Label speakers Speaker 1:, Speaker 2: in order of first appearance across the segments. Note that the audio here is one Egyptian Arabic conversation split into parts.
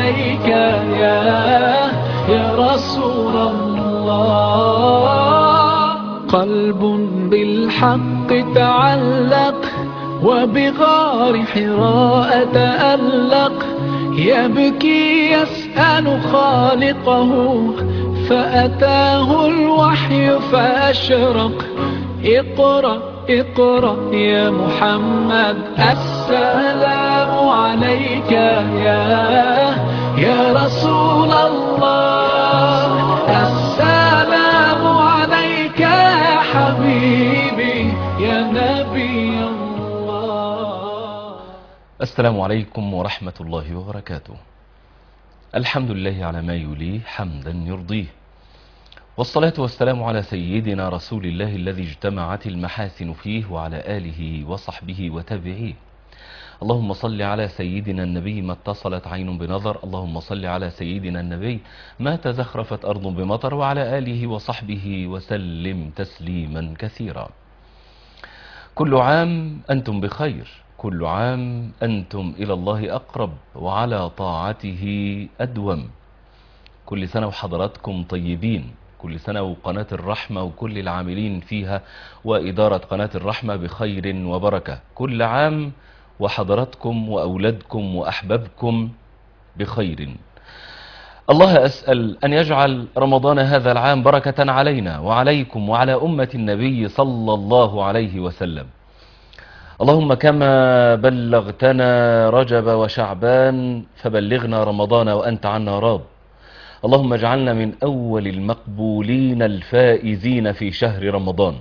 Speaker 1: عليك يا يا رسول الله قلب بالحق تعلق وبغار حراء تألق يبكي يسأل خالقه فأتاه الوحي فأشرق اقرأ اقرأ يا محمد السلام عليك يا يا رسول الله السلام عليك يا حبيبي يا نبي الله
Speaker 2: السلام عليكم ورحمة الله وبركاته الحمد لله على ما يليه حمدا يرضيه والصلاة والسلام على سيدنا رسول الله الذي اجتمعت المحاسن فيه وعلى آله وصحبه وتابعيه اللهم صل على سيدنا النبي ما اتصلت عين بنظر اللهم صل على سيدنا النبي ما تزخرفت أرض بمطر وعلى آله وصحبه وسلم تسليما كثيرا كل عام أنتم بخير كل عام أنتم إلى الله أقرب وعلى طاعته أدوم كل سنة وحضراتكم طيبين كل سنة وقناة الرحمة وكل العاملين فيها وإدارة قناة الرحمة بخير وبركة كل عام وحضراتكم وأولادكم وأحبابكم بخير الله أسأل أن يجعل رمضان هذا العام بركة علينا وعليكم وعلى أمة النبي صلى الله عليه وسلم اللهم كما بلغتنا رجب وشعبان فبلغنا رمضان وأنت عنا راض اللهم اجعلنا من أول المقبولين الفائزين في شهر رمضان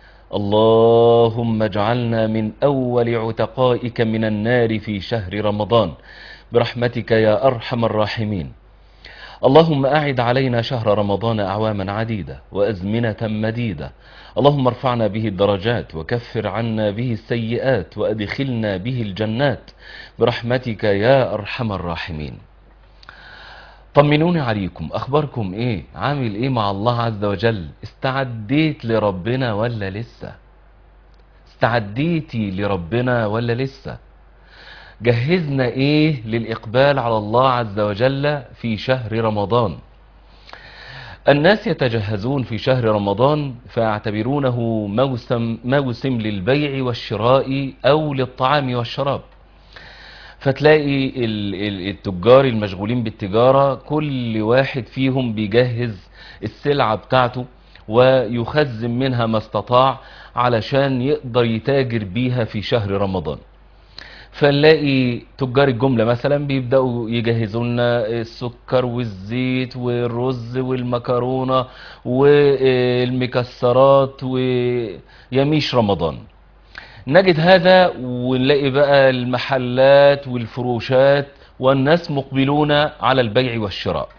Speaker 2: اللهم اجعلنا من أول عتقائك من النار في شهر رمضان برحمتك يا أرحم الراحمين اللهم أعد علينا شهر رمضان أعواما عديدة وأزمنة مديدة اللهم ارفعنا به الدرجات وكفر عنا به السيئات وأدخلنا به الجنات برحمتك يا أرحم الراحمين طمنوني عليكم أخباركم إيه عامل إيه مع الله عز وجل استعديت لربنا ولا لسه استعديتي لربنا ولا لسه جهزنا إيه للإقبال على الله عز وجل في شهر رمضان الناس يتجهزون في شهر رمضان فيعتبرونه موسم, موسم للبيع والشراء أو للطعام والشراب فتلاقي التجار المشغولين بالتجارة كل واحد فيهم بيجهز السلعة بتاعته ويخزن منها ما استطاع علشان يقدر يتاجر بيها في شهر رمضان فنلاقي تجار الجملة مثلا بيبدأوا يجهزوا لنا السكر والزيت والرز والمكرونة والمكسرات ويميش رمضان نجد هذا ونلاقي بقى المحلات والفروشات والناس مقبلون على البيع والشراء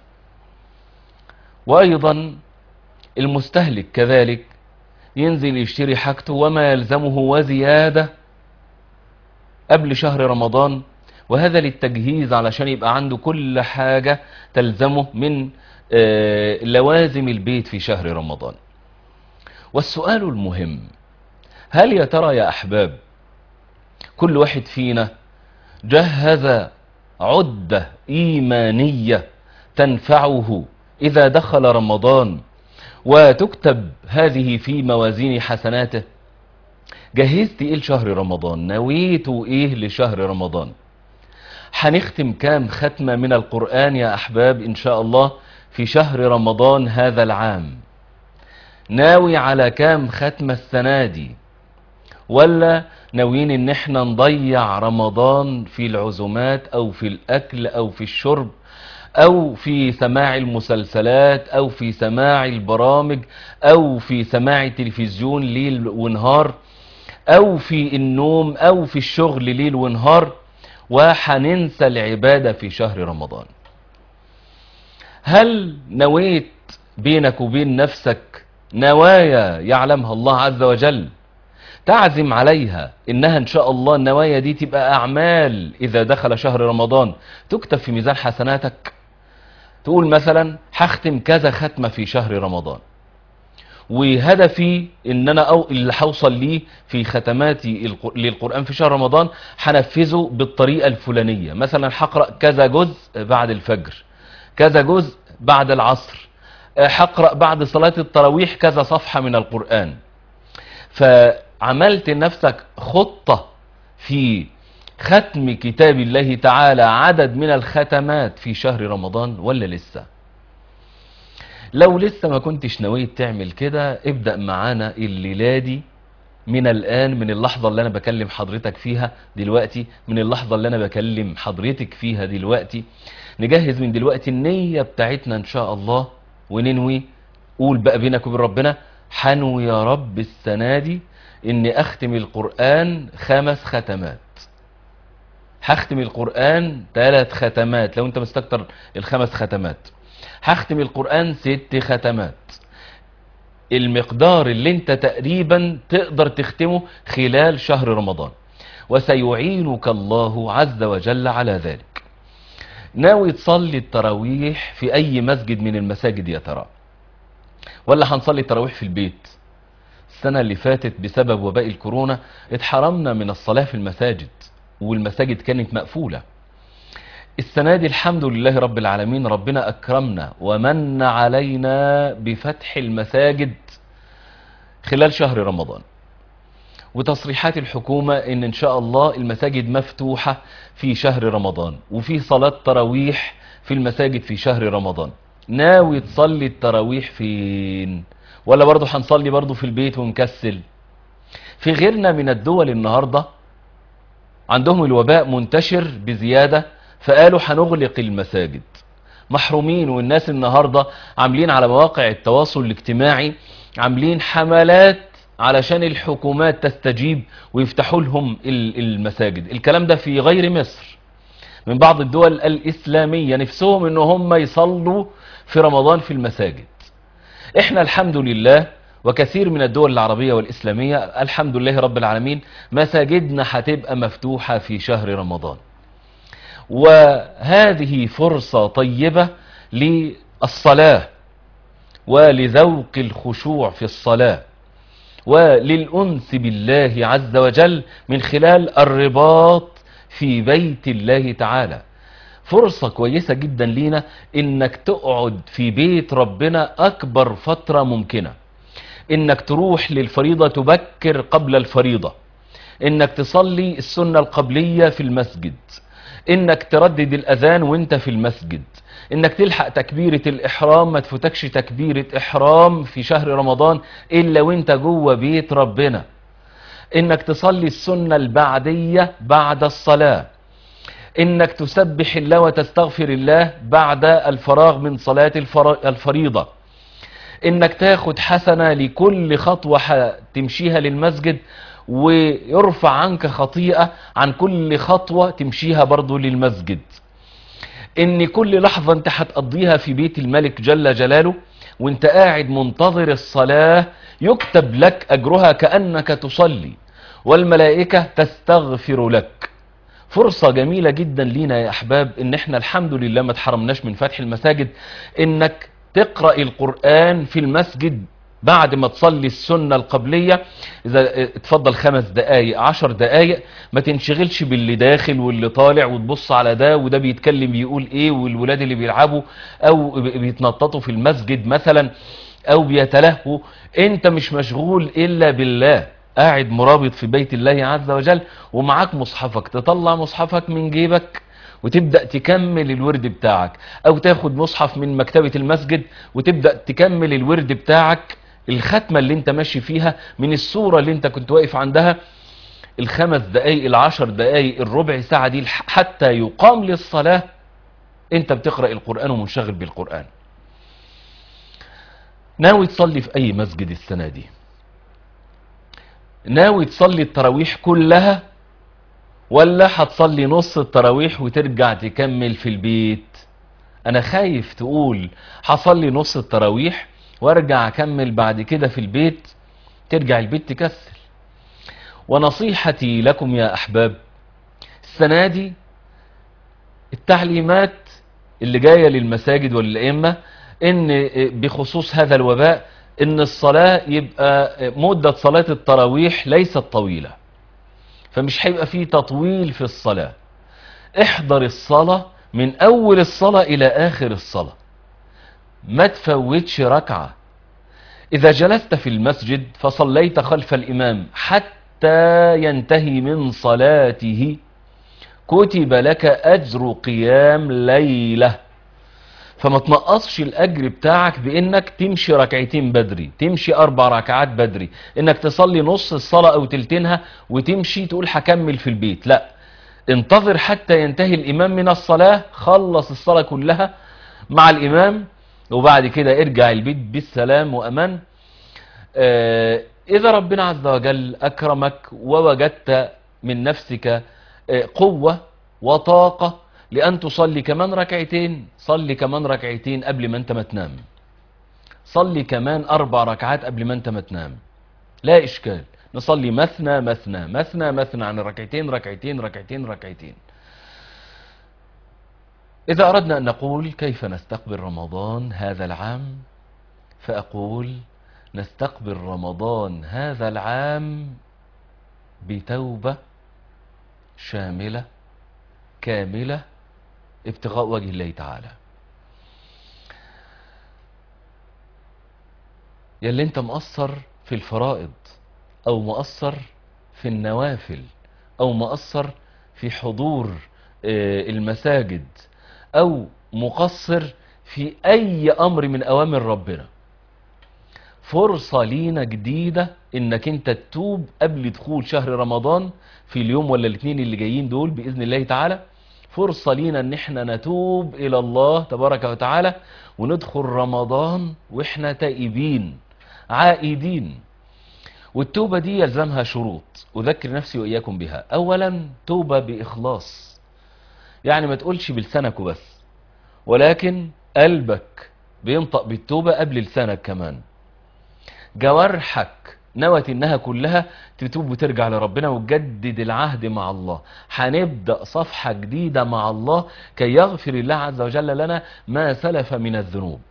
Speaker 2: وأيضا المستهلك كذلك ينزل يشتري حاجته وما يلزمه وزيادة قبل شهر رمضان وهذا للتجهيز علشان يبقى عنده كل حاجة تلزمه من لوازم البيت في شهر رمضان والسؤال المهم هل يا ترى يا أحباب كل واحد فينا جهز عدة إيمانية تنفعه إذا دخل رمضان وتكتب هذه في موازين حسناته جهزت إيه لشهر رمضان نويته إيه لشهر رمضان هنختم كام ختمة من القرآن يا أحباب إن شاء الله في شهر رمضان هذا العام ناوي على كام ختمة السنة دي ولا ناويين ان احنا نضيع رمضان في العزومات او في الاكل او في الشرب او في سماع المسلسلات او في سماع البرامج او في سماع التلفزيون ليل ونهار او في النوم او في الشغل ليل ونهار وحننسى العبادة في شهر رمضان هل نويت بينك وبين نفسك نوايا يعلمها الله عز وجل تعزم عليها انها ان شاء الله النوايا دي تبقى اعمال اذا دخل شهر رمضان تكتب في ميزان حسناتك تقول مثلا هختم كذا ختمة في شهر رمضان وهدفي ان انا أو اللي هوصل ليه في ختماتي الق- للقرآن في شهر رمضان هنفذه بالطريقة الفلانية مثلا هقرأ كذا جزء بعد الفجر كذا جزء بعد العصر آه، هقرأ بعد صلاة التراويح كذا صفحة من القرآن فعملت لنفسك خطة في ختم كتاب الله تعالى عدد من الختمات في شهر رمضان ولا لسه لو لسه ما كنتش نويت تعمل كده ابدأ معانا الليلة دي من الآن من اللحظة اللي أنا بكلم حضرتك فيها دلوقتي من اللحظة اللي أنا بكلم حضرتك فيها دلوقتي نجهز من دلوقتي النية بتاعتنا إن شاء الله وننوي قول بقى بينك وبين ربنا حنو يا رب السنة دي إني أختم القرآن خمس ختمات هختم القرآن ثلاث ختمات لو أنت مستكتر الخمس ختمات هختم القرآن ست ختمات المقدار اللي انت تقريبا تقدر تختمه خلال شهر رمضان وسيعينك الله عز وجل على ذلك ناوي تصلي التراويح في اي مسجد من المساجد يا ترى ولا هنصلي التراويح في البيت السنة اللي فاتت بسبب وباء الكورونا اتحرمنا من الصلاة في المساجد والمساجد كانت مقفولة السنة دي الحمد لله رب العالمين ربنا أكرمنا ومن علينا بفتح المساجد خلال شهر رمضان وتصريحات الحكومة ان ان شاء الله المساجد مفتوحة في شهر رمضان وفي صلاة تراويح في المساجد في شهر رمضان ناوي تصلي التراويح فين ولا برضو هنصلي برضو في البيت ونكسل في غيرنا من الدول النهاردة عندهم الوباء منتشر بزيادة فقالوا هنغلق المساجد محرومين والناس النهاردة عاملين على مواقع التواصل الاجتماعي عاملين حملات علشان الحكومات تستجيب ويفتحوا لهم ال- المساجد الكلام ده في غير مصر من بعض الدول الإسلامية نفسهم ان هم يصلوا في رمضان في المساجد احنا الحمد لله وكثير من الدول العربية والإسلامية الحمد لله رب العالمين مساجدنا هتبقى مفتوحة في شهر رمضان وهذه فرصة طيبة للصلاة ولذوق الخشوع في الصلاة وللأنس بالله عز وجل من خلال الرباط في بيت الله تعالى فرصة كويسة جدا لينا انك تقعد في بيت ربنا اكبر فترة ممكنة انك تروح للفريضة تبكر قبل الفريضة انك تصلي السنة القبلية في المسجد انك تردد الاذان وانت في المسجد انك تلحق تكبيرة الاحرام ما تفوتكش تكبيرة احرام في شهر رمضان الا وانت جوه بيت ربنا انك تصلي السنة البعدية بعد الصلاة انك تسبح الله وتستغفر الله بعد الفراغ من صلاة الفر- الفريضة انك تاخد حسنة لكل خطوة تمشيها للمسجد ويرفع عنك خطيئة عن كل خطوة تمشيها برضو للمسجد ان كل لحظة انت هتقضيها في بيت الملك جل جلاله وانت قاعد منتظر الصلاة يكتب لك اجرها كأنك تصلي والملائكة تستغفر لك فرصة جميلة جدا لينا يا احباب ان احنا الحمد لله ما تحرمناش من فتح المساجد انك تقرأ القرآن في المسجد بعد ما تصلي السنة القبلية اذا اتفضل خمس دقايق عشر دقايق ما تنشغلش باللي داخل واللي طالع وتبص على ده وده بيتكلم بيقول ايه والولاد اللي بيلعبوا او بيتنططوا في المسجد مثلا او بيتلهوا انت مش مشغول الا بالله قاعد مرابط في بيت الله عز وجل ومعاك مصحفك تطلع مصحفك من جيبك وتبدأ تكمل الورد بتاعك او تاخد مصحف من مكتبة المسجد وتبدأ تكمل الورد بتاعك الختمة اللي انت ماشي فيها من السورة اللي انت كنت واقف عندها الخمس دقايق العشر دقايق الربع ساعة دي حتى يقام للصلاة انت بتقرأ القرآن ومنشغل بالقرآن ناوي تصلي في اي مسجد السنة دي ناوي تصلي التراويح كلها ولا هتصلي نص التراويح وترجع تكمل في البيت انا خايف تقول هصلي نص التراويح وارجع اكمل بعد كده في البيت ترجع البيت تكسل ونصيحتي لكم يا احباب السنة دي التعليمات اللي جاية للمساجد والائمة ان بخصوص هذا الوباء ان الصلاة يبقى مدة صلاة التراويح ليست طويلة فمش هيبقى فيه تطويل في الصلاة احضر الصلاة من اول الصلاة الى اخر الصلاة ما تفوتش ركعة اذا جلست في المسجد فصليت خلف الامام حتى ينتهي من صلاته كتب لك اجر قيام ليلة فما تنقصش الاجر بتاعك بانك تمشي ركعتين بدري تمشي اربع ركعات بدري انك تصلي نص الصلاة او تلتينها وتمشي تقول هكمل في البيت لا انتظر حتى ينتهي الامام من الصلاة خلص الصلاة كلها مع الامام وبعد كده ارجع البيت بالسلام وامان آه، اذا ربنا عز وجل اكرمك ووجدت من نفسك آه، قوة وطاقة لأن تصلي كمان ركعتين صلي كمان ركعتين قبل ما انت ما تنام صلي كمان أربع ركعات قبل ما انت ما تنام لا إشكال نصلي مثنى مثنى مثنى مثنى عن ركعتين ركعتين ركعتين ركعتين إذا أردنا أن نقول كيف نستقبل رمضان هذا العام فأقول نستقبل رمضان هذا العام بتوبة شاملة كاملة ابتغاء وجه الله تعالى يلي انت مقصر في الفرائض او مقصر في النوافل او مقصر في حضور آه، المساجد او مقصر في اي امر من اوامر ربنا فرصة لينا جديدة انك انت تتوب قبل دخول شهر رمضان في اليوم ولا الاثنين اللي جايين دول باذن الله تعالى فرصة لينا ان احنا نتوب الى الله تبارك وتعالى وندخل رمضان واحنا تائبين عائدين والتوبة دي يلزمها شروط أذكر نفسي وإياكم بها أولا توبة بإخلاص يعني ما تقولش بلسانك وبس ولكن قلبك بينطق بالتوبة قبل لسانك كمان جوارحك نوت انها كلها تتوب وترجع لربنا وتجدد العهد مع الله هنبدأ صفحة جديدة مع الله كي يغفر الله عز وجل لنا ما سلف من الذنوب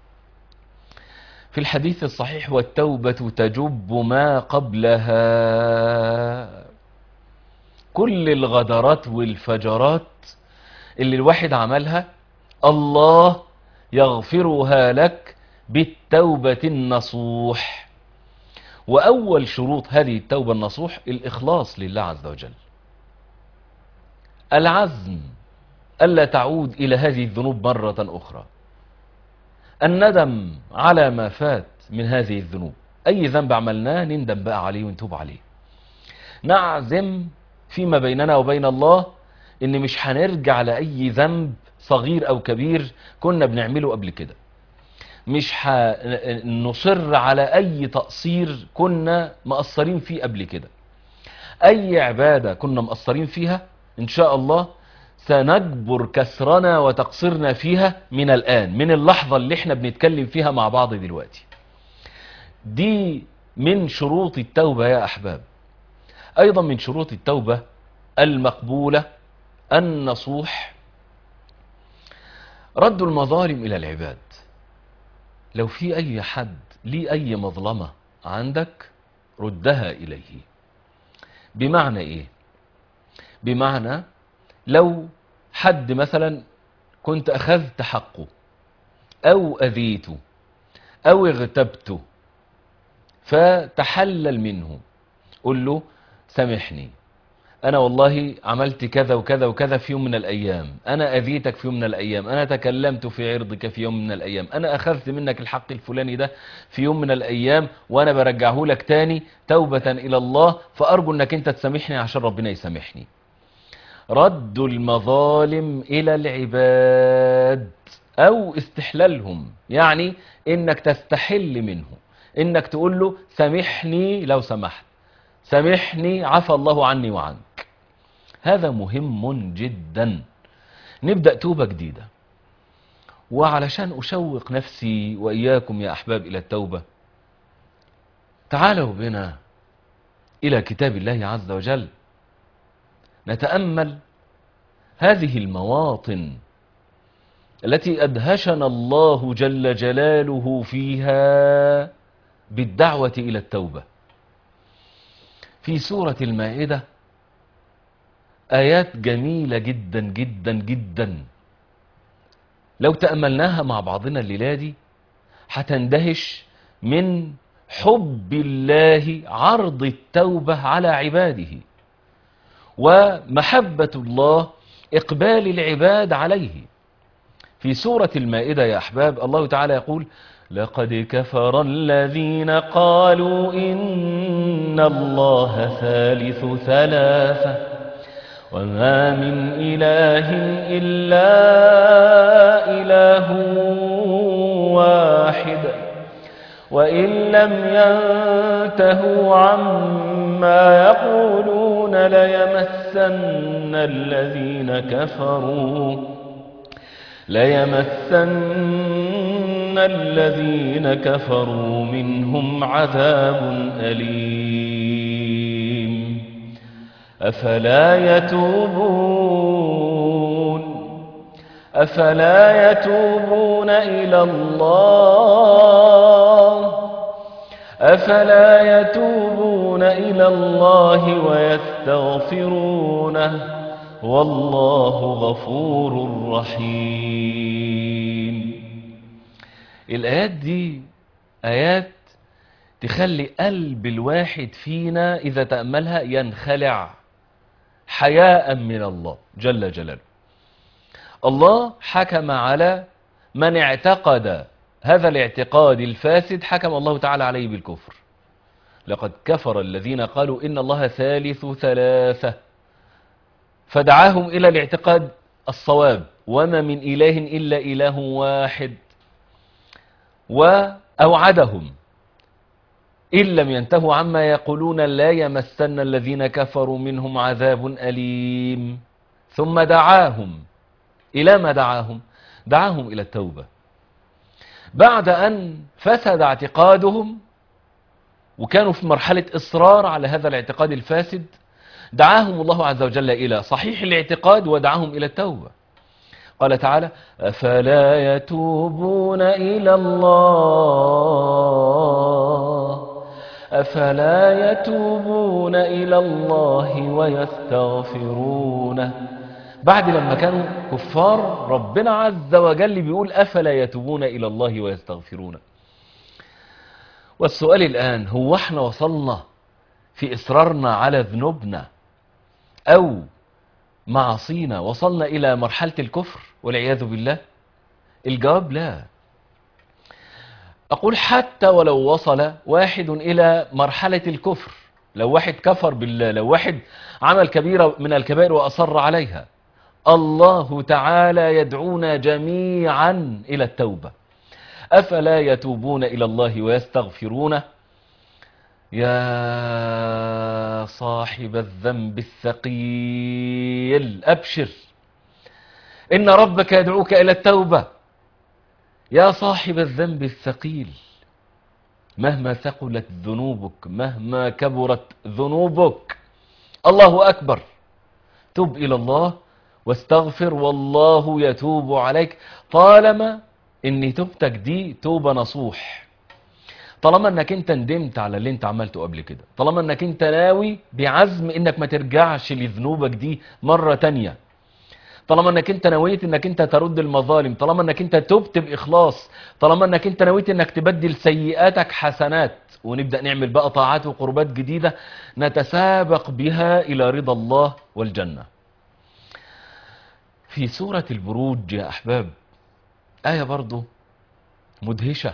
Speaker 2: في الحديث الصحيح والتوبة تجب ما قبلها كل الغدرات والفجرات اللي الواحد عملها الله يغفرها لك بالتوبة النصوح وأول شروط هذه التوبة النصوح الإخلاص لله عز وجل العزم ألا تعود إلى هذه الذنوب مرة أخرى الندم على ما فات من هذه الذنوب أي ذنب عملناه نندم بقى عليه ونتوب عليه نعزم فيما بيننا وبين الله إن مش هنرجع لأي ذنب صغير أو كبير كنا بنعمله قبل كده مش هنصر على أي تقصير كنا مقصرين فيه قبل كده أي عبادة كنا مقصرين فيها إن شاء الله سنجبر كسرنا وتقصيرنا فيها من الآن من اللحظة اللي احنا بنتكلم فيها مع بعض دلوقتي دي من شروط التوبة يا أحباب أيضا من شروط التوبة المقبولة النصوح رد المظالم إلى العباد لو في أي حد ليه أي مظلمة عندك ردها إليه بمعنى إيه بمعنى لو حد مثلا كنت أخذت حقه أو أذيته أو اغتبته فتحلل منه قل له سامحني أنا والله عملت كذا وكذا وكذا في يوم من الأيام أنا أذيتك في يوم من الأيام أنا تكلمت في عرضك في يوم من الأيام أنا أخذت منك الحق الفلاني ده في يوم من الأيام وأنا برجعه لك تاني توبة إلى الله فأرجو أنك أنت تسامحني عشان ربنا يسامحني رد المظالم إلى العباد أو استحلالهم يعني إنك تستحل منه إنك تقول له سامحني لو سمحت سامحني عفى الله عني وعنك هذا مهم جدا نبدأ توبة جديدة وعلشان أشوق نفسي وإياكم يا أحباب إلى التوبة تعالوا بنا إلى كتاب الله عز وجل نتأمل هذه المواطن التي أدهشنا الله جل جلاله فيها بالدعوة إلى التوبة في سورة المائدة آيات جميلة جدا جدا جدا لو تأملناها مع بعضنا الليلة دي هتندهش من حب الله عرض التوبة على عباده ومحبة الله إقبال العباد عليه في سورة المائدة يا أحباب الله تعالى يقول لقد كفر الذين قالوا إن الله ثالث ثلاثة وما من إله إلا إله واحد وإن لم ينتهوا عما يقولون ليمسن الذين كفروا ليمسن الذين كفروا منهم عذاب أليم أفلا يتوبون أفلا يتوبون إلى الله أفلا يتوبون إلى الله ويستغفرونه والله غفور رحيم الآيات دي آيات تخلي قلب الواحد فينا إذا تأملها ينخلع حياء من الله جل جلاله الله حكم على من اعتقد هذا الاعتقاد الفاسد حكم الله تعالى عليه بالكفر لقد كفر الذين قالوا إن الله ثالث ثلاثة فدعاهم إلى الاعتقاد الصواب وما من إله إلا إله واحد وأوعدهم إن لم ينتهوا عما يقولون لا يمسن الذين كفروا منهم عذاب أليم ثم دعاهم إلى ما دعاهم دعاهم إلى التوبة بعد أن فسد اعتقادهم وكانوا في مرحلة إصرار على هذا الاعتقاد الفاسد دعاهم الله عز وجل إلى صحيح الاعتقاد ودعاهم إلى التوبة قال تعالى أفلا يتوبون إلى الله أفلا يتوبون إلى الله ويستغفرونه بعد لما كانوا كفار ربنا عز وجل بيقول أفلا يتوبون إلى الله ويستغفرونه والسؤال الآن هو احنا وصلنا في إصرارنا على ذنوبنا أو معصينا وصلنا إلى مرحلة الكفر والعياذ بالله الجواب لا أقول حتى ولو وصل واحد إلى مرحلة الكفر لو واحد كفر بالله لو واحد عمل كبيرة من الكبائر وأصر عليها الله تعالى يدعونا جميعا إلى التوبة أفلا يتوبون إلى الله ويستغفرونه يا صاحب الذنب الثقيل أبشر إن ربك يدعوك إلى التوبة يا صاحب الذنب الثقيل مهما ثقلت ذنوبك مهما كبرت ذنوبك الله أكبر تب إلى الله واستغفر والله يتوب عليك طالما ان توبتك دي توبة نصوح طالما انك انت ندمت على اللي انت عملته قبل كده طالما انك انت ناوي بعزم انك ما ترجعش لذنوبك دي مرة تانية طالما انك انت نويت انك انت ترد المظالم طالما انك انت تبت باخلاص طالما انك انت نويت انك تبدل سيئاتك حسنات ونبدأ نعمل بقى طاعات وقربات جديدة نتسابق بها الى رضا الله والجنة في سورة البروج يا احباب آية برضو مدهشة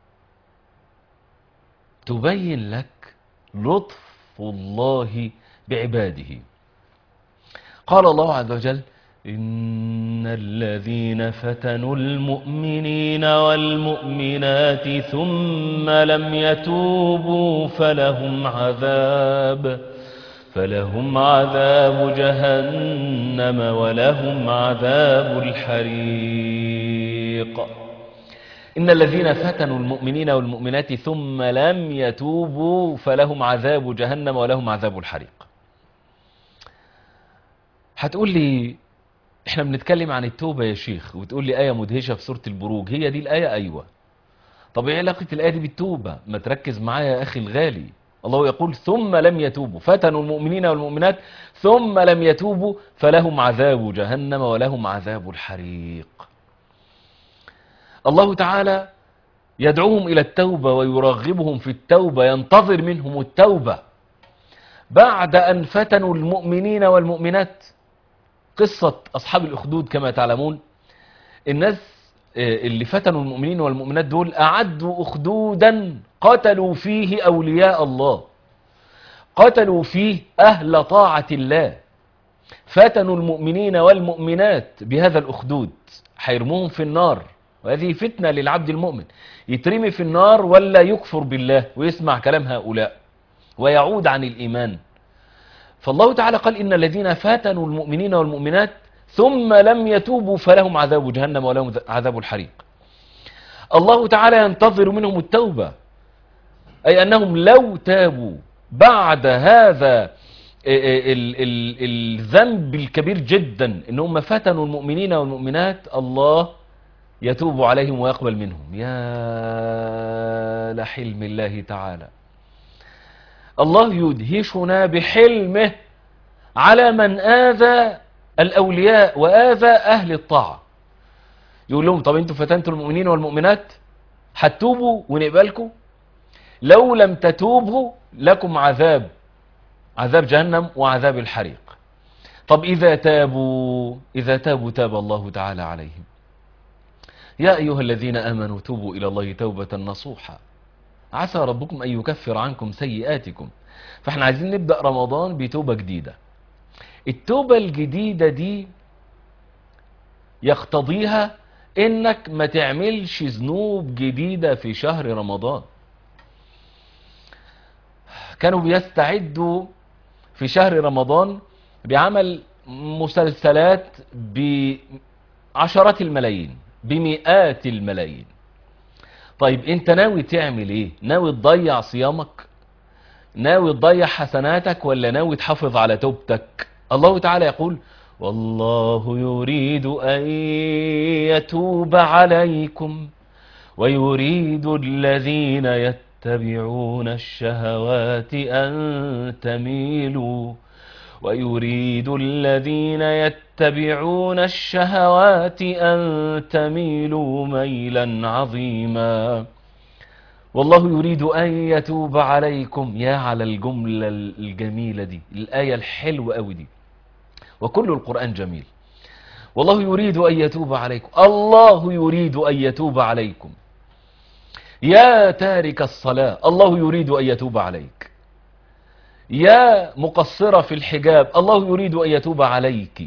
Speaker 2: تبين لك لطف الله بعباده قال الله عز وجل إن الذين فتنوا المؤمنين والمؤمنات ثم لم يتوبوا فلهم عذاب فلهم عذاب جهنم ولهم عذاب الحريق إن الذين فتنوا المؤمنين والمؤمنات ثم لم يتوبوا فلهم عذاب جهنم ولهم عذاب الحريق هتقول لي احنا بنتكلم عن التوبة يا شيخ وتقول لي آية مدهشة في سورة البروج هي دي الآية أيوة طب ايه علاقة الآية دي بالتوبة ما تركز معايا يا أخي الغالي الله يقول ثم لم يتوبوا فتنوا المؤمنين والمؤمنات ثم لم يتوبوا فلهم عذاب جهنم ولهم عذاب الحريق الله تعالى يدعوهم إلى التوبة ويرغبهم في التوبة ينتظر منهم التوبة بعد أن فتنوا المؤمنين والمؤمنات قصة أصحاب الأخدود كما تعلمون الناس اللي فتنوا المؤمنين والمؤمنات دول أعدوا أخدودا قتلوا فيه أولياء الله قتلوا فيه أهل طاعة الله فتنوا المؤمنين والمؤمنات بهذا الأخدود حيرموهم في النار وهذه فتنة للعبد المؤمن يترمي في النار ولا يكفر بالله ويسمع كلام هؤلاء ويعود عن الإيمان فالله تعالى قال إن الذين فاتنوا المؤمنين والمؤمنات ثم لم يتوبوا فلهم عذاب جهنم ولهم عذاب الحريق الله تعالى ينتظر منهم التوبة أي أنهم لو تابوا بعد هذا الذنب الكبير جدا أنهم فتنوا المؤمنين والمؤمنات الله يتوب عليهم ويقبل منهم يا لحلم الله تعالى الله يدهشنا بحلمه على من آذى الأولياء وآذى أهل الطاعة يقول لهم طب انتوا فتنتوا المؤمنين والمؤمنات هتتوبوا ونقبلكم لو لم تتوبوا لكم عذاب عذاب جهنم وعذاب الحريق طب إذا تابوا إذا تابوا تاب الله تعالى عليهم يا أيها الذين آمنوا توبوا إلى الله توبة نصوحا عسى ربكم أن يكفر عنكم سيئاتكم فاحنا عايزين نبدأ رمضان بتوبة جديدة التوبة الجديدة دي يقتضيها انك ما تعملش ذنوب جديدة في شهر رمضان كانوا بيستعدوا في شهر رمضان بعمل مسلسلات بعشرات الملايين بمئات الملايين طيب انت ناوي تعمل ايه ناوي تضيع صيامك ناوي تضيع حسناتك ولا ناوي تحافظ على توبتك الله تعالى يقول والله يريد أن يتوب عليكم ويريد الذين يتبعون الشهوات أن تميلوا ويريد الذين يتبعون الشهوات أن تميلوا ميلا عظيما والله يريد أن يتوب عليكم يا على الجملة الجميلة دي الآية الحلوة أوي دي وكل القرآن جميل والله يريد أن يتوب عليكم الله يريد أن يتوب عليكم يا تارك الصلاة الله يريد أن يتوب عليك يا مقصرة في الحجاب الله يريد أن يتوب عليك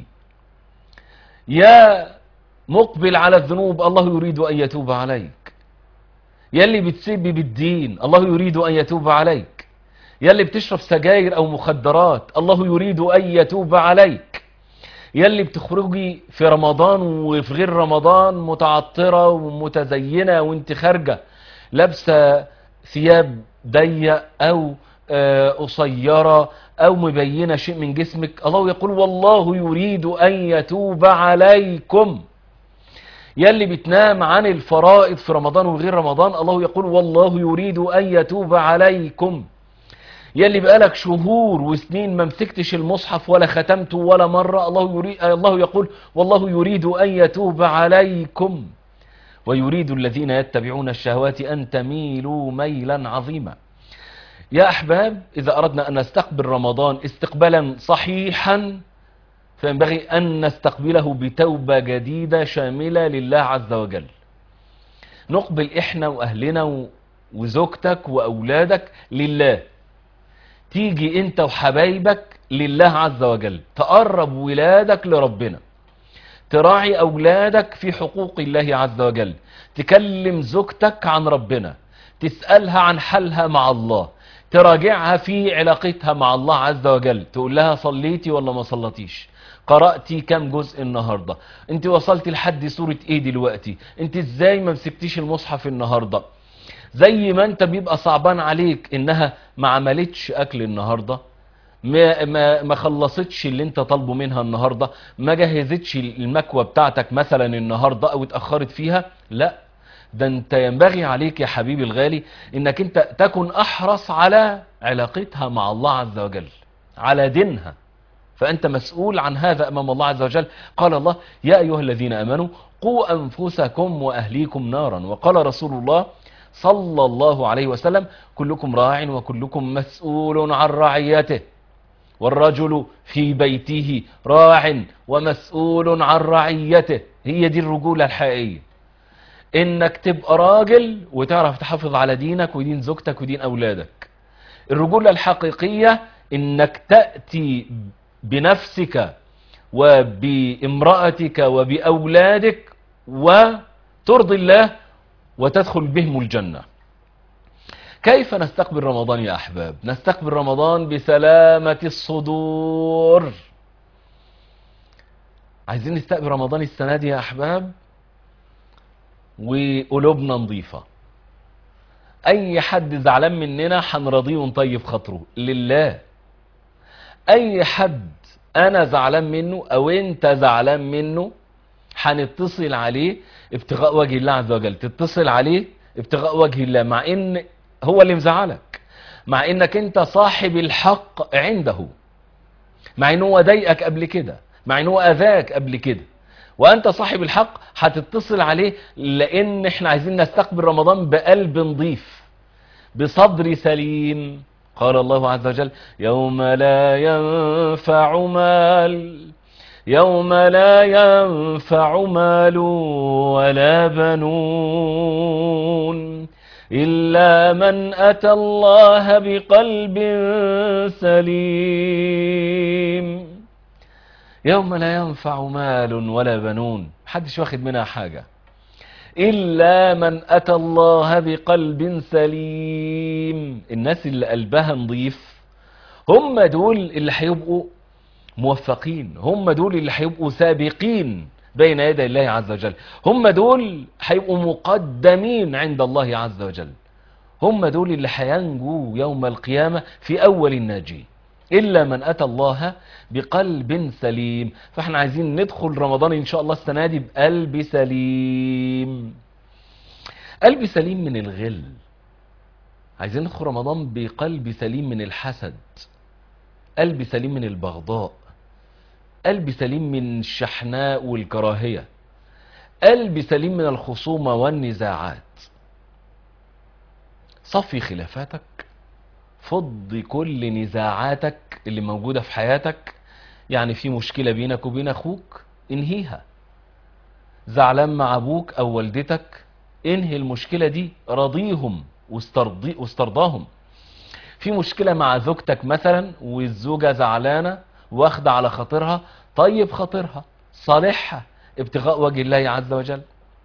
Speaker 2: يا مقبل على الذنوب الله يريد أن يتوب عليك يلي بتسبي بالدين الله يريد أن يتوب عليك يلي بتشرب سجاير أو مخدرات الله يريد أن يتوب عليك يلي بتخرجي في رمضان وفي غير رمضان متعطرة ومتزينة وانت خارجة لابسة ثياب ضيق أو قصيرة أو مبينة شيء من جسمك الله يقول والله يريد أن يتوب عليكم يلي بتنام عن الفرائض في رمضان وغير رمضان الله يقول والله يريد أن يتوب عليكم يلي بقالك شهور وسنين ما مسكتش المصحف ولا ختمته ولا مرة الله, يريد الله يقول والله يريد أن يتوب عليكم ويريد الذين يتبعون الشهوات أن تميلوا ميلا عظيما يا أحباب إذا أردنا أن نستقبل رمضان استقبالا صحيحا فينبغي أن نستقبله بتوبة جديدة شاملة لله عز وجل نقبل إحنا وأهلنا وزوجتك وأولادك لله تيجي أنت وحبايبك لله عز وجل تقرب ولادك لربنا تراعي أولادك في حقوق الله عز وجل تكلم زوجتك عن ربنا تسألها عن حالها مع الله تراجعها في علاقتها مع الله عز وجل تقول لها صليتي ولا ما صلتيش قرأتي كم جزء النهاردة انت وصلتي لحد سورة ايه دلوقتي انت ازاي ما مسكتيش المصحف النهاردة زي ما انت بيبقى صعبان عليك انها ما عملتش اكل النهاردة ما, ما, ما خلصتش اللي انت طالبه منها النهاردة ما جهزتش المكوى بتاعتك مثلا النهاردة او اتأخرت فيها لا ده انت ينبغي عليك يا حبيبي الغالي انك انت تكن احرص على علاقتها مع الله عز وجل على دينها فأنت مسؤول عن هذا أمام الله عز وجل قال الله يا أيها الذين أمنوا قوا أنفسكم وأهليكم نارا وقال رسول الله صلى الله عليه وسلم كلكم راع وكلكم مسؤول عن رعيته والرجل في بيته راع ومسؤول عن رعيته هي دي الرجولة الحقيقية انك تبقى راجل وتعرف تحافظ على دينك ودين زوجتك ودين اولادك الرجولة الحقيقية انك تأتي بنفسك وبامرأتك وبأولادك وترضي الله وتدخل بهم الجنة كيف نستقبل رمضان يا أحباب نستقبل رمضان بسلامة الصدور عايزين نستقبل رمضان السنة دي يا أحباب وقلوبنا نظيفة أي حد زعلان مننا هنرضيه ونطيب خاطره لله أي حد أنا زعلان منه أو أنت زعلان منه هنتصل عليه ابتغاء وجه الله عز وجل تتصل عليه ابتغاء وجه الله مع ان هو اللي مزعلك مع انك انت صاحب الحق عنده مع ان هو ضايقك قبل كده مع ان هو اذاك قبل كده وانت صاحب الحق هتتصل عليه لان احنا عايزين نستقبل رمضان بقلب نظيف بصدر سليم قال الله عز وجل يوم لا ينفع مال يوم لا ينفع مال ولا بنون إلا من أتى الله بقلب سليم يوم لا ينفع مال ولا بنون محدش واخد منها حاجة إلا من أتى الله بقلب سليم الناس اللي قلبها نظيف هم دول اللي هيبقوا موفقين هم دول اللي هيبقوا سابقين بين يدي الله عز وجل هم دول هيبقوا مقدمين عند الله عز وجل هم دول اللي هينجوا يوم القيامة في أول الناجي إلا من أتى الله بقلب سليم فاحنا عايزين ندخل رمضان إن شاء الله السنة دي بقلب سليم قلب سليم من الغل عايزين ندخل رمضان بقلب سليم من الحسد قلب سليم من البغضاء قلب سليم من الشحناء والكراهية قلب سليم من الخصومة والنزاعات صفي خلافاتك فض كل نزاعاتك اللي موجودة في حياتك يعني في مشكلة بينك وبين أخوك انهيها زعلان مع أبوك أو والدتك انهي المشكلة دي رضيهم واسترضي واسترضاهم في مشكلة مع زوجتك مثلا والزوجة زعلانة واخدة على خاطرها طيب خاطرها صالحها ابتغاء وجه الله عز وجل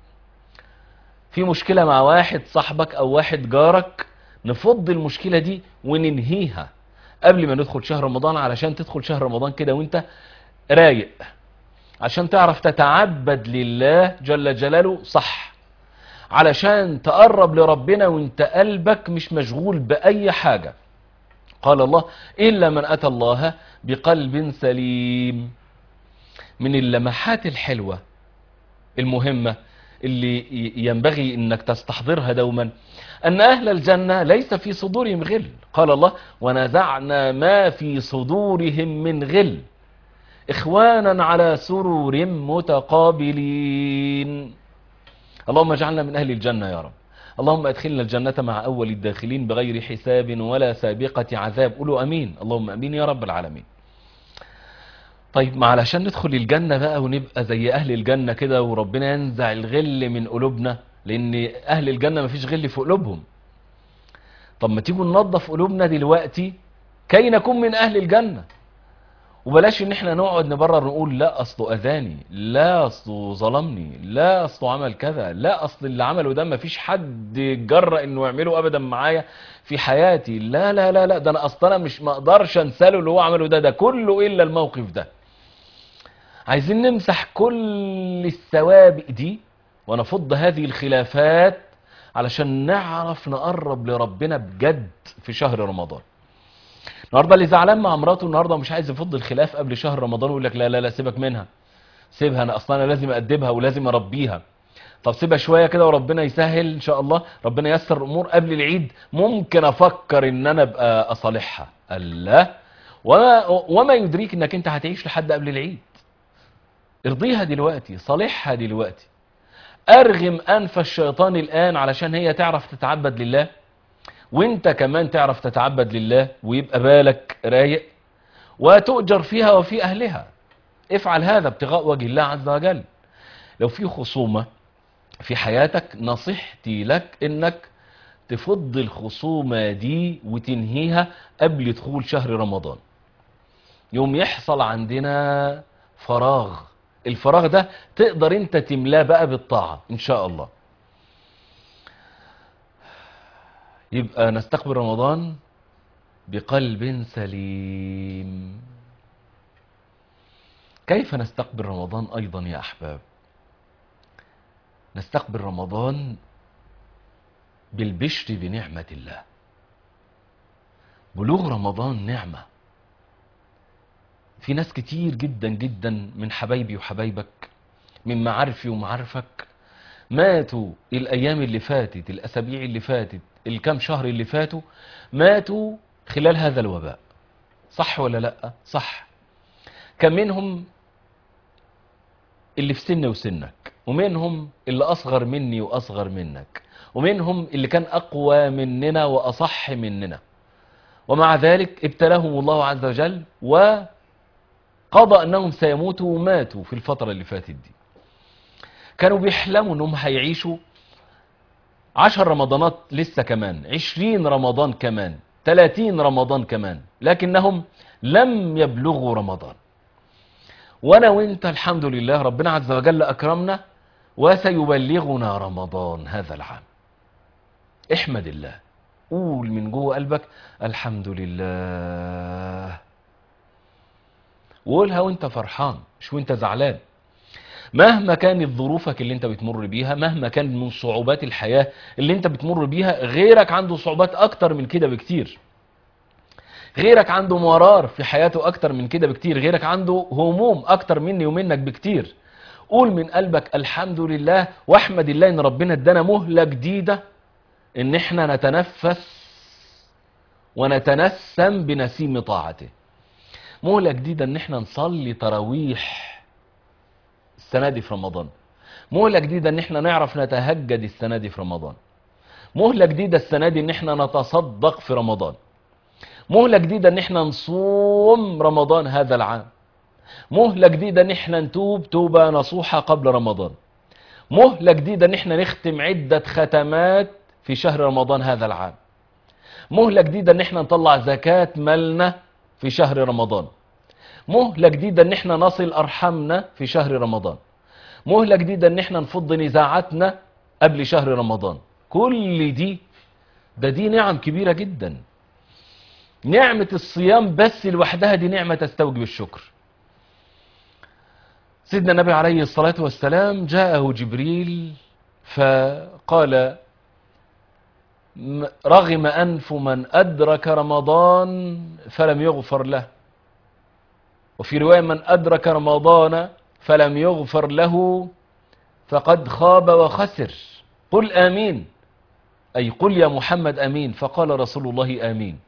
Speaker 2: في مشكلة مع واحد صاحبك او واحد جارك نفض المشكلة دي وننهيها قبل ما ندخل شهر رمضان علشان تدخل شهر رمضان كده وانت رايق عشان تعرف تتعبد لله جل جلاله صح علشان تقرب لربنا وانت قلبك مش مشغول بأي حاجة قال الله إلا من أتى الله بقلب سليم من اللمحات الحلوة المهمة اللي ينبغي انك تستحضرها دوما ان اهل الجنة ليس في صدورهم غل قال الله ونزعنا ما في صدورهم من غل اخوانا على سرور متقابلين اللهم اجعلنا من اهل الجنة يا رب اللهم ادخلنا الجنة مع اول الداخلين بغير حساب ولا سابقة عذاب قولوا امين اللهم امين يا رب العالمين طيب ما علشان ندخل الجنة بقى ونبقى زي أهل الجنة كده وربنا ينزع الغل من قلوبنا لأن أهل الجنة مفيش غل في قلوبهم طب ما تيجوا ننظف قلوبنا دلوقتي كي نكون من أهل الجنة وبلاش ان احنا نقعد نبرر نقول لا اصله اذاني لا اصله ظلمني لا اصله عمل كذا لا اصل اللي عمله ده مفيش حد جرأ انه يعمله ابدا معايا في حياتي لا لا لا لا ده انا اصلا مش ما اقدرش انساله اللي هو عمله ده ده كله الا الموقف ده عايزين نمسح كل السوابق دي ونفض هذه الخلافات علشان نعرف نقرب لربنا بجد في شهر رمضان النهارده اللي زعلان مع مراته النهارده مش عايز يفض الخلاف قبل شهر رمضان ويقول لك لا لا لا سيبك منها سيبها انا اصلا انا لازم ادبها ولازم اربيها طب سيبها شوية كده وربنا يسهل ان شاء الله ربنا ييسر الامور قبل العيد ممكن افكر ان انا ابقى اصالحها الله وما, وما يدريك انك انت هتعيش لحد قبل العيد ارضيها دلوقتي صالحها دلوقتي ارغم انف الشيطان الان علشان هي تعرف تتعبد لله وانت كمان تعرف تتعبد لله ويبقى بالك رايق وتؤجر فيها وفي اهلها افعل هذا ابتغاء وجه الله عز وجل لو في خصومة في حياتك نصيحتي لك انك تفض الخصومة دي وتنهيها قبل دخول شهر رمضان يوم يحصل عندنا فراغ الفراغ ده تقدر انت تملاه بقى بالطاعة ان شاء الله يبقى نستقبل رمضان بقلب سليم كيف نستقبل رمضان ايضا يا احباب نستقبل رمضان بالبشر بنعمة الله بلوغ رمضان نعمة في ناس كتير جدا جدا من حبايبي وحبايبك من معارفي ومعارفك ماتوا الأيام اللي فاتت الأسابيع اللي فاتت الكام شهر اللي فاتوا ماتوا خلال هذا الوباء صح ولا لا صح كم منهم اللي في سن وسنك ومنهم اللي أصغر مني وأصغر منك ومنهم اللي كان أقوى مننا وأصح مننا ومع ذلك ابتلاهم الله عز وجل وقضى أنهم سيموتوا وماتوا في الفترة اللي فاتت دي كانوا بيحلموا أنهم هيعيشوا عشر رمضانات لسه كمان عشرين رمضان كمان تلاتين رمضان كمان لكنهم لم يبلغوا رمضان وانا وانت الحمد لله ربنا عز وجل اكرمنا وسيبلغنا رمضان هذا العام احمد الله قول من جوه قلبك الحمد لله وقولها وانت فرحان مش وانت زعلان مهما كانت ظروفك اللي انت بتمر بيها مهما كان من صعوبات الحياة اللي انت بتمر بيها غيرك عنده صعوبات اكتر من كده بكتير غيرك عنده مرار في حياته اكتر من كده بكتير غيرك عنده هموم اكتر مني ومنك بكتير قول من قلبك الحمد لله واحمد الله ان ربنا ادانا مهلة جديدة ان احنا نتنفس ونتنسم بنسيم طاعته مهلة جديدة ان احنا نصلي تراويح السنة دي في رمضان مهلة جديدة ان احنا نعرف نتهجد السنة دي في رمضان مهلة جديدة السنة دي ان احنا نتصدق في رمضان مهلة جديدة ان احنا نصوم رمضان هذا العام مهلة جديدة ان احنا نتوب توبة نصوحة قبل رمضان مهلة جديدة ان احنا نختم عدة ختمات في شهر رمضان هذا العام مهلة جديدة ان احنا نطلع زكاة مالنا في شهر رمضان مهلة جديدة ان احنا نصل ارحامنا في شهر رمضان مهلة جديدة ان احنا نفض نزاعاتنا قبل شهر رمضان كل دي ده دي نعم كبيرة جدا نعمة الصيام بس لوحدها دي نعمة تستوجب الشكر سيدنا النبي عليه الصلاة والسلام جاءه جبريل فقال رغم أنف من أدرك رمضان فلم يغفر له وفي رواية من أدرك رمضان فلم يغفر له فقد خاب وخسر قل آمين أي قل يا محمد آمين فقال رسول الله آمين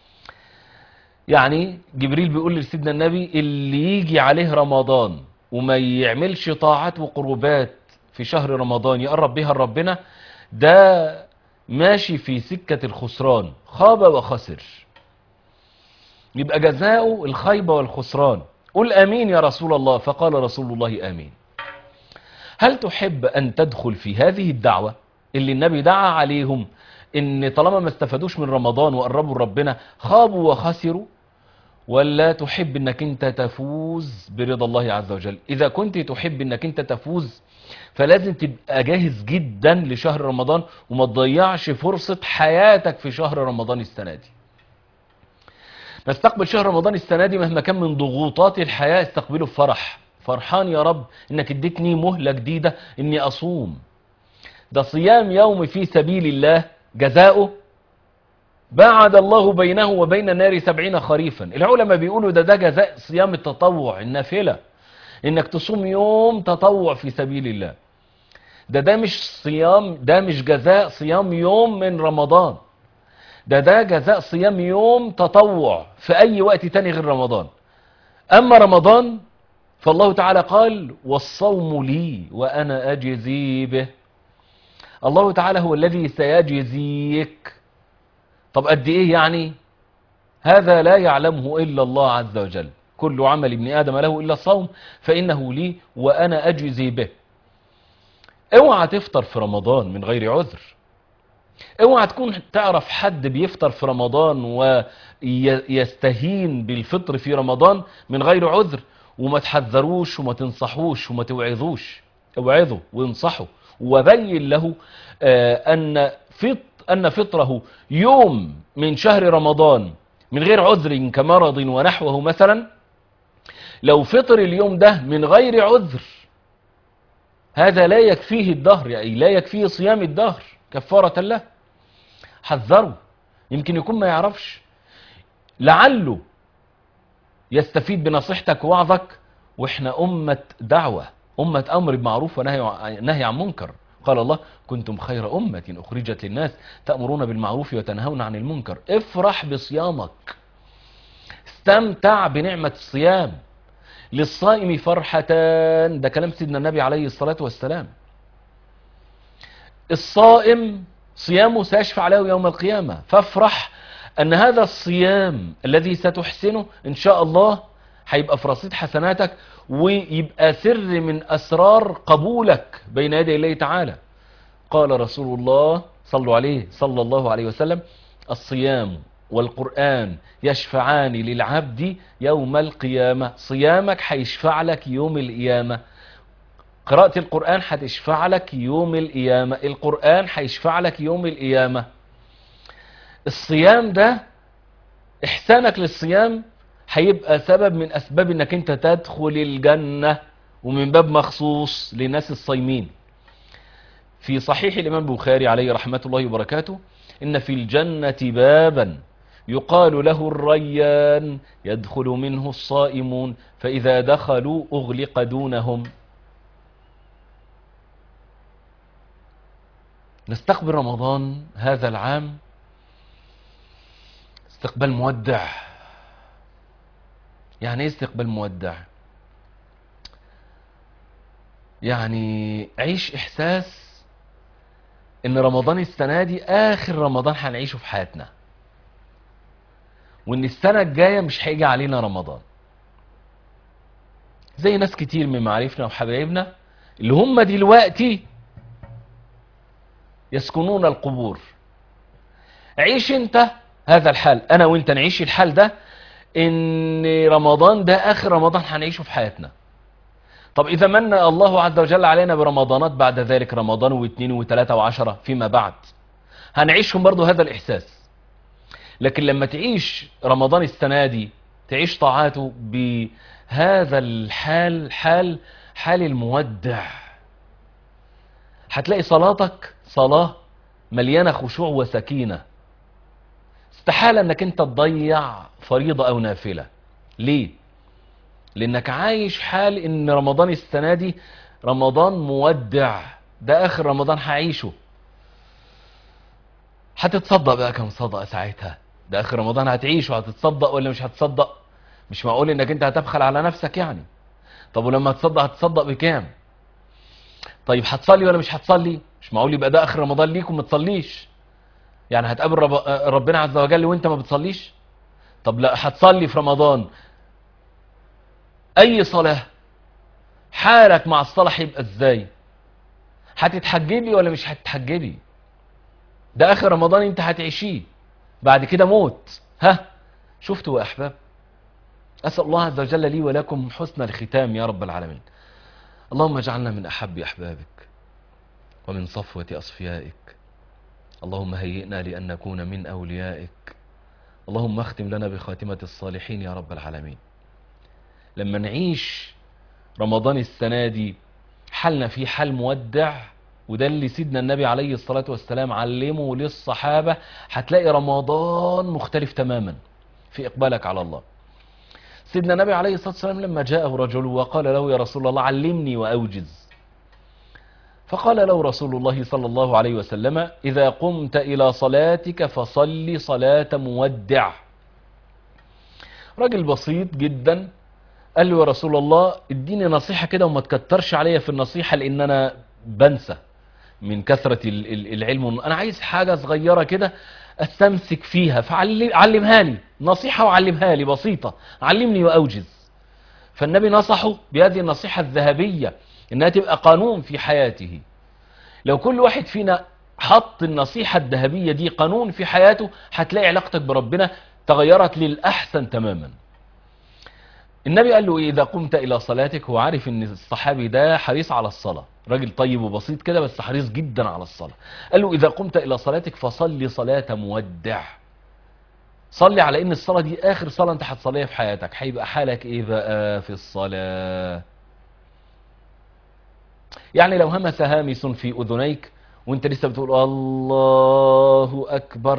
Speaker 2: يعني جبريل بيقول لسيدنا النبي اللي يجي عليه رمضان وما يعملش طاعات وقربات في شهر رمضان يقرب بها لربنا ده ماشي في سكة الخسران خاب وخسر يبقى جزاؤه الخيبة والخسران قل امين يا رسول الله فقال رسول الله امين هل تحب ان تدخل في هذه الدعوة اللي النبي دعا عليهم ان طالما ما استفادوش من رمضان وقربوا لربنا خابوا وخسروا ولا تحب انك انت تفوز برضا الله عز وجل اذا كنت تحب انك انت تفوز فلازم تبقى جاهز جدا لشهر رمضان وما تضيعش فرصة حياتك في شهر رمضان السنة دي نستقبل شهر رمضان السنة دي مهما كان من ضغوطات الحياة استقبله بفرح فرحان يا رب انك اديتني مهلة جديدة اني اصوم ده صيام يوم في سبيل الله جزاؤه بعد الله بينه وبين النار سبعين خريفا العلماء بيقولوا ده ده جزاء صيام التطوع النافلة انك تصوم يوم تطوع في سبيل الله ده ده مش صيام ده مش جزاء صيام يوم من رمضان ده ده جزاء صيام يوم تطوع في أي وقت تاني غير رمضان أما رمضان فالله تعالى قال والصوم لي وأنا أجزي به الله تعالى هو الذي سيجزيك طب قد إيه يعني هذا لا يعلمه إلا الله عز وجل كل عمل ابن آدم له إلا الصوم فإنه لي وأنا أجزي به اوعى تفطر في رمضان من غير عذر اوعى تكون تعرف حد بيفطر في رمضان ويستهين بالفطر في رمضان من غير عذر وما تحذروش وما تنصحوش وما توعظوش اوعظه وانصحه وبين له آه، أن فط أن فطره يوم من شهر رمضان من غير عذر كمرض ونحوه مثلا لو فطر اليوم ده من غير عذر هذا لا يكفيه الدهر يعني لا يكفيه صيام الدهر كفارة له حذره يمكن يكون ما يعرفش لعله يستفيد بنصيحتك ووعظك واحنا أمة دعوة أمة أمر بمعروف ونهي نهي عن منكر قال الله كنتم خير أمة أخرجت للناس تأمرون بالمعروف وتنهون عن المنكر افرح بصيامك استمتع بنعمة الصيام للصائم فرحتان ده كلام سيدنا النبي عليه الصلاة والسلام الصائم صيامه سيشفع له يوم القيامة فافرح أن هذا الصيام الذي ستحسنه إن شاء الله هيبقى في رصيد حسناتك ويبقى سر من أسرار قبولك بين يدي الله تعالى قال رسول الله صلوا عليه صلى الله عليه وسلم الصيام والقرآن يشفعان للعبد يوم القيامة صيامك هيشفع لك يوم القيامة قراءة القرآن هتشفع لك يوم القيامة القرآن هيشفع لك يوم القيامة الصيام ده إحسانك للصيام هيبقى سبب من أسباب إنك أنت تدخل الجنة ومن باب مخصوص لناس الصايمين في صحيح الإمام البخاري عليه رحمة الله وبركاته إن في الجنة بابا يقال له الريان يدخل منه الصائمون فإذا دخلوا أغلق دونهم نستقبل رمضان هذا العام استقبال مودع يعني ايه استقبال مودع يعني عيش احساس ان رمضان السنة دي اخر رمضان هنعيشه في حياتنا وان السنة الجاية مش هيجي علينا رمضان زي ناس كتير من معارفنا وحبايبنا اللي هم دلوقتي يسكنون القبور عيش انت هذا الحال انا وانت نعيش الحال ده ان رمضان ده اخر رمضان هنعيشه في حياتنا طب اذا من الله عز وجل علينا برمضانات بعد ذلك رمضان واثنين وثلاثة وعشرة فيما بعد هنعيشهم برضو هذا الاحساس لكن لما تعيش رمضان السنة دي تعيش طاعاته بهذا الحال حال حال المودع هتلاقي صلاتك صلاة مليانة خشوع وسكينة استحالة انك انت تضيع فريضة او نافلة ليه لانك عايش حال ان رمضان السنة دي رمضان مودع ده اخر رمضان هعيشه هتتصدق بقى كم صدقة ساعتها ده اخر رمضان هتعيشه هتتصدق ولا مش هتصدق مش معقول انك انت هتبخل على نفسك يعني طب ولما هتصدق هتصدق بكام طيب هتصلي ولا مش هتصلي مش معقول يبقى ده اخر رمضان ليك وما تصليش يعني هتقابل رب... ربنا عز وجل وانت ما بتصليش طب لا هتصلي في رمضان اي صلاة حالك مع الصلاة هيبقى ازاي هتتحجبي ولا مش هتتحجبي ده اخر رمضان انت هتعيشيه بعد كده موت ها شفتوا يا احباب اسال الله عز وجل لي ولكم حسن الختام يا رب العالمين اللهم اجعلنا من احب احبابك ومن صفوة اصفيائك اللهم هيئنا لان نكون من اوليائك اللهم اختم لنا بخاتمة الصالحين يا رب العالمين لما نعيش رمضان السنة دي حالنا فيه حال مودع وده اللي سيدنا النبي عليه الصلاة والسلام علمه للصحابة هتلاقي رمضان مختلف تماما في إقبالك على الله سيدنا النبي عليه الصلاة والسلام لما جاءه رجل وقال له يا رسول الله علمني وأوجز فقال له رسول الله صلى الله عليه وسلم إذا قمت إلى صلاتك فصل صلاة مودع راجل بسيط جدا قال له يا رسول الله اديني نصيحة كده وما تكترش عليا في النصيحة لأن أنا بنسى من كثرة ال- ال- العلم أنا عايز حاجة صغيرة كده استمسك فيها فعلمها لي نصيحة وعلمها لي بسيطة علمني وأوجز فالنبي نصحه بهذه النصيحة الذهبية انها تبقى قانون في حياته لو كل واحد فينا حط النصيحة الذهبية دي قانون في حياته هتلاقي علاقتك بربنا تغيرت للأحسن تماما النبي قال له إيه إذا قمت إلى صلاتك هو عارف إن الصحابي ده حريص على الصلاة راجل طيب وبسيط كده بس حريص جدا على الصلاة قال له إذا قمت إلى صلاتك فصلي صلاة مودع صلي على إن الصلاة دي آخر صلاة أنت هتصليها في حياتك هيبقى حالك إيه بقى في الصلاة يعني لو همس هامس في أذنيك وانت لسه بتقول الله أكبر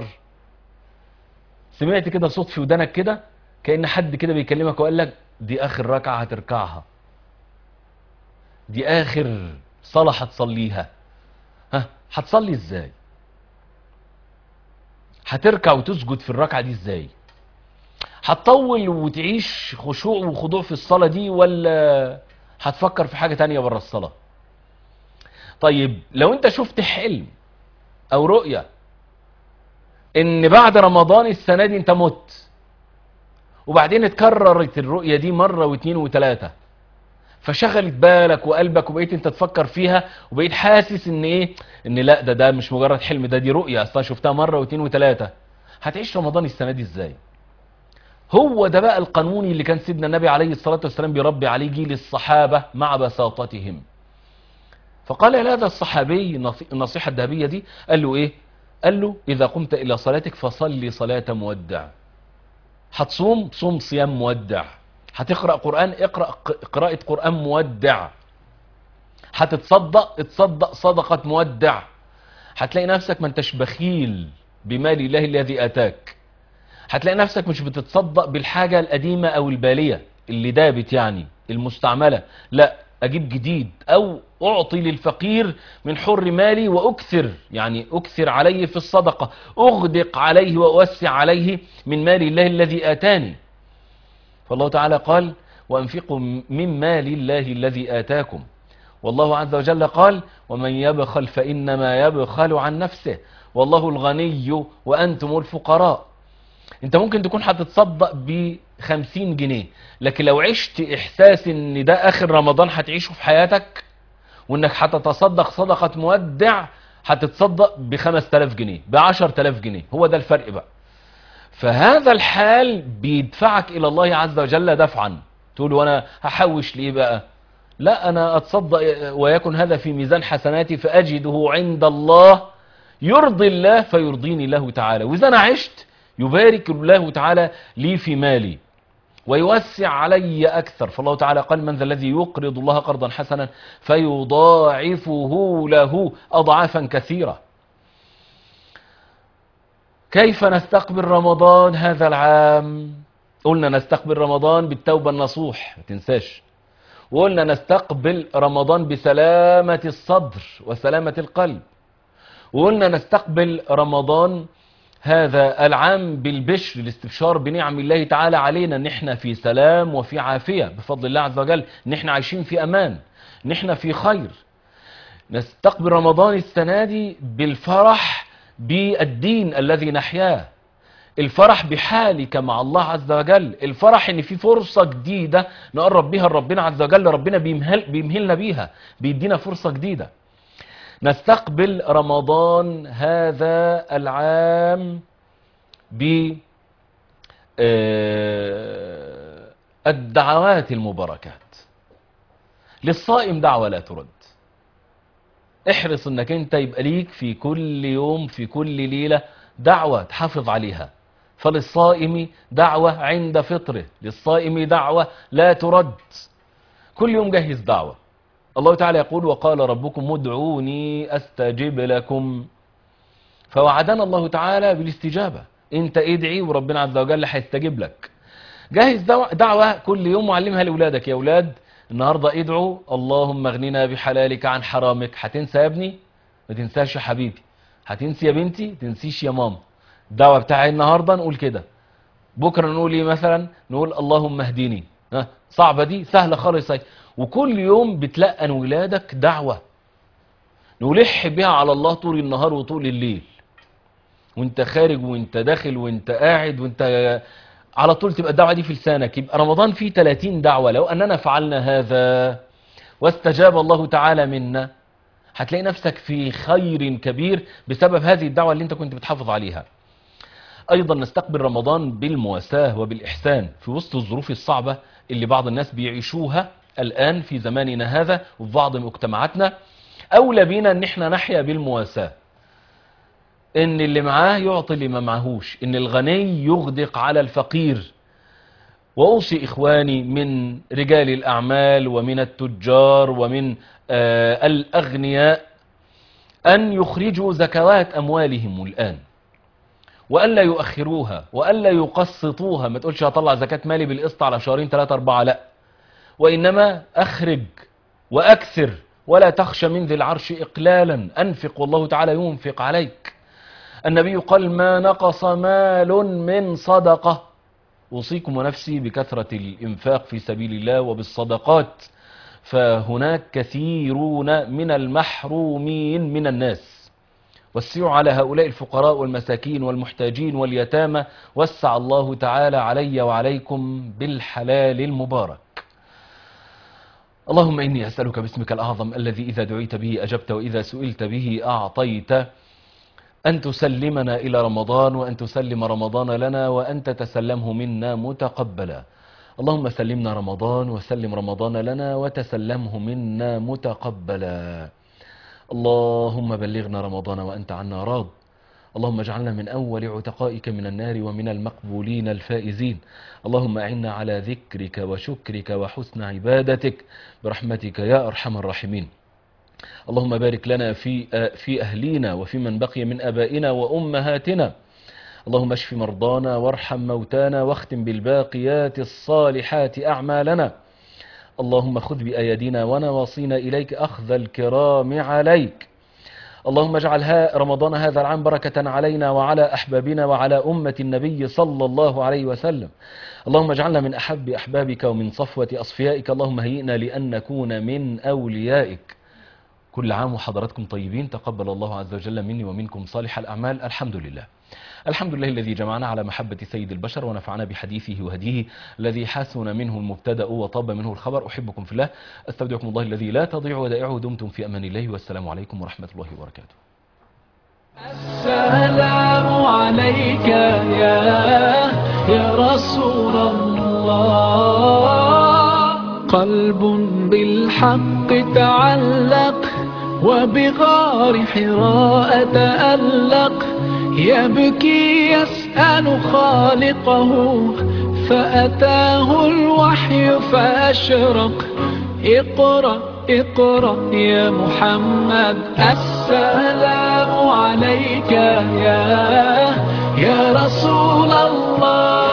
Speaker 2: سمعت كده صوت في ودنك كده كأن حد كده بيكلمك وقال لك دي آخر ركعة هتركعها دي آخر صلاة هتصليها ها هتصلي ازاي هتركع وتسجد في الركعة دي ازاي هتطول وتعيش خشوع وخضوع في الصلاة دي ولا هتفكر في حاجة تانية بره الصلاة طيب لو انت شفت حلم او رؤية ان بعد رمضان السنة دي انت مت وبعدين اتكررت الرؤية دي مرة واثنين وثلاثة فشغلت بالك وقلبك وبقيت انت تفكر فيها وبقيت حاسس ان ايه ان لا ده ده مش مجرد حلم ده دي رؤية اصلا شفتها مرة واثنين وثلاثة هتعيش رمضان السنة دي ازاي هو ده بقى القانون اللي كان سيدنا النبي عليه الصلاة والسلام بيربي عليه جيل الصحابة مع بساطتهم فقال لهذا الصحابي النصي- النصيحة الذهبية دي قال له ايه قال له اذا قمت الى صلاتك فصلي صلاة مودع هتصوم صوم صيام مودع هتقرأ قرآن اقرأ ق- قراءة قرآن مودع هتتصدق اتصدق صدقة مودع هتلاقي نفسك ما انتش بخيل بمال الله الذي اتاك هتلاقي نفسك مش بتتصدق بالحاجة القديمة او البالية اللي دابت يعني المستعملة لا اجيب جديد او اعطي للفقير من حر مالي واكثر يعني اكثر عليه في الصدقة اغدق عليه واوسع عليه من مال الله الذي اتاني فالله تعالى قال وانفقوا من مال الله الذي آتاكم والله عز وجل قال ومن يبخل فإنما يبخل عن نفسه والله الغني وأنتم الفقراء انت ممكن تكون هتتصدق ب 50 جنيه لكن لو عشت احساس ان ده اخر رمضان هتعيشه في حياتك وانك هتتصدق صدقة مودع هتتصدق ب 5000 جنيه ب 10000 جنيه هو ده الفرق بقى فهذا الحال بيدفعك الى الله عز وجل دفعا تقول وانا هحوش ليه بقى لا انا اتصدق ويكن هذا في ميزان حسناتي فاجده عند الله يرضي الله فيرضيني الله تعالى واذا انا عشت يبارك الله تعالى لي في مالي ويوسع علي أكثر فالله تعالى قال من ذا الذي يقرض الله قرضا حسنا فيضاعفه له أضعافا كثيرة كيف نستقبل رمضان هذا العام قلنا نستقبل رمضان بالتوبة النصوح ما تنساش وقلنا نستقبل رمضان بسلامة الصدر وسلامة القلب وقلنا نستقبل رمضان هذا العام بالبشر الاستبشار بنعم الله تعالى علينا ان احنا في سلام وفي عافية بفضل الله عز وجل ان احنا عايشين في امان ان احنا في خير نستقبل رمضان السنة دي بالفرح بالدين الذي نحياه الفرح بحالك مع الله عز وجل الفرح ان في فرصة جديدة نقرب بيها لربنا عز وجل ربنا بيمهل بيمهلنا بيها بيدينا فرصة جديدة نستقبل رمضان هذا العام ب آه، الدعوات المباركات للصائم دعوة لا ترد احرص انك انت يبقى ليك في كل يوم في كل ليلة دعوة تحافظ عليها فللصائم دعوة عند فطره للصائم دعوة لا ترد كل يوم جهز دعوة الله تعالى يقول وقال ربكم ادعوني استجب لكم فوعدنا الله تعالى بالاستجابة انت ادعي وربنا عز وجل هيستجيب لك جهز دعوة, دعوة كل يوم وعلمها لاولادك يا اولاد النهاردة ادعو اللهم اغننا بحلالك عن حرامك هتنسى يا ابني ما تنساش يا حبيبي هتنسي يا بنتي تنسيش يا ماما الدعوة بتاعي النهاردة نقول كده بكرة نقول ايه مثلا نقول اللهم اهدني ها صعبة دي سهلة خالص اهي وكل يوم بتلقن ولادك دعوة نلح بها على الله طول النهار وطول الليل وانت خارج وانت داخل وانت قاعد وانت على طول تبقى الدعوة دي في لسانك يبقى رمضان فيه 30 دعوة لو أننا فعلنا هذا واستجاب الله تعالى منا هتلاقي نفسك في خير كبير بسبب هذه الدعوة اللي انت كنت بتحافظ عليها أيضا نستقبل رمضان بالمواساة وبالإحسان في وسط الظروف الصعبة اللي بعض الناس بيعيشوها الآن في زماننا هذا وفي بعض مجتمعاتنا أولى بينا أن احنا نحيا بالمواساة ان اللي معاه يعطي اللي ما معهوش ان الغني يغدق على الفقير واوصي اخواني من رجال الاعمال ومن التجار ومن آه الاغنياء ان يخرجوا زكوات اموالهم الان والا يؤخروها والا يقسطوها ما تقولش هطلع زكاة مالي بالقسط على شهرين ثلاثة اربعة لا وانما اخرج واكثر ولا تخشى من ذي العرش اقلالا انفق والله تعالى ينفق عليك النبي قال ما نقص مال من صدقة أوصيكم ونفسي بكثرة الإنفاق في سبيل الله وبالصدقات فهناك كثيرون من المحرومين من الناس وسعوا على هؤلاء الفقراء والمساكين والمحتاجين واليتامى وسع الله تعالى علي وعليكم بالحلال المبارك اللهم إني أسألك باسمك الأعظم الذي إذا دعيت به أجبت وإذا سئلت به أعطيت أن تسلمنا إلى رمضان وأن تسلم رمضان لنا وأن تتسلمه منا متقبلا اللهم سلمنا رمضان وسلم رمضان لنا وتسلمه منا متقبلا اللهم بلغنا رمضان وأنت عنا راض اللهم اجعلنا من أول عتقائك من النار ومن المقبولين الفائزين اللهم أعنا على ذكرك وشكرك وحسن عبادتك برحمتك يا أرحم الراحمين اللهم بارك لنا في في أهلينا وفي من بقي من أبائنا وأمهاتنا اللهم اشف مرضانا وارحم موتانا واختم بالباقيات الصالحات أعمالنا اللهم خذ بأيدينا ونواصينا إليك أخذ الكرام عليك اللهم اجعل رمضان هذا العام بركة علينا وعلى أحبابنا وعلى أمة النبي صلى الله عليه وسلم اللهم اجعلنا من أحب أحبابك ومن صفوة أصفيائك اللهم هيئنا لأن نكون من أوليائك كل عام وحضراتكم طيبين تقبل الله عز وجل مني ومنكم صالح الأعمال الحمد لله الحمد لله الذي جمعنا على محبة سيد البشر ونفعنا بحديثه وهديه الذي حسن منه المبتدأ وطاب منه الخبر أحبكم في الله أستودعكم الله الذي لا تضيع ودائعه دمتم في أمان الله والسلام عليكم ورحمة الله وبركاته
Speaker 1: السلام عليك يا يا رسول الله قلب بالحق تعلق وبغار حراء تألق يبكي يسأل خالقه فأتاه الوحي فأشرق اقرأ اقرأ يا محمد السلام عليك يا يا رسول الله